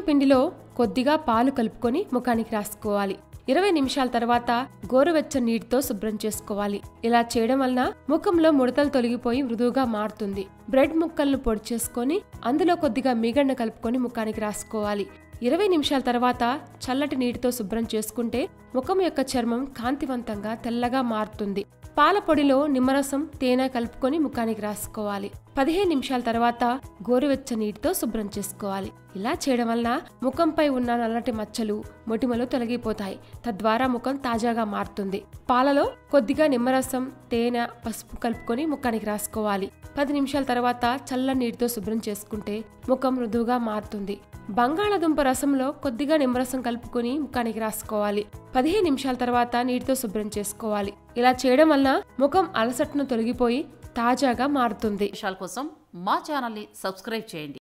పిండిలో కొద్దిగా పాలు కలుపుకొని ముఖానికి రాసుకోవాలి ఇరవై నిమిషాల తర్వాత గోరువెచ్చని నీటితో శుభ్రం చేసుకోవాలి ఇలా చేయడం వలన ముఖంలో ముడతలు తొలగిపోయి మృదువుగా మారుతుంది బ్రెడ్ ముక్కలను పొడి చేసుకొని అందులో కొద్దిగా మీగడ కలుపుకొని ముఖానికి రాసుకోవాలి ఇరవై నిమిషాల తర్వాత చల్లటి నీటితో శుభ్రం చేసుకుంటే ముఖం యొక్క చర్మం కాంతివంతంగా తెల్లగా మారుతుంది పాల పొడిలో నిమ్మరసం తేనె కలుపుకొని ముఖానికి రాసుకోవాలి పదిహేను నిమిషాల తర్వాత గోరువెచ్చ నీటితో శుభ్రం చేసుకోవాలి ఇలా చేయడం వలన ముఖంపై ఉన్న నల్లటి మచ్చలు మొటిమలు తొలగిపోతాయి తద్వారా ముఖం తాజాగా మారుతుంది పాలలో కొద్దిగా నిమ్మరసం తేనె పసుపు కలుపుకొని ముఖానికి రాసుకోవాలి పది నిమిషాల తర్వాత చల్ల నీటితో శుభ్రం చేసుకుంటే ముఖం మృదువుగా మారుతుంది బంగాళాదుంప రసంలో కొద్దిగా నిమ్మరసం కలుపుకొని ముఖానికి రాసుకోవాలి పదిహేను నిమిషాల తర్వాత నీటితో శుభ్రం చేసుకోవాలి ఇలా చేయడం వలన ముఖం అలసటను తొలగిపోయి తాజాగా మారుతుంది విషయాల కోసం మా ఛానల్ని సబ్స్క్రైబ్ చేయండి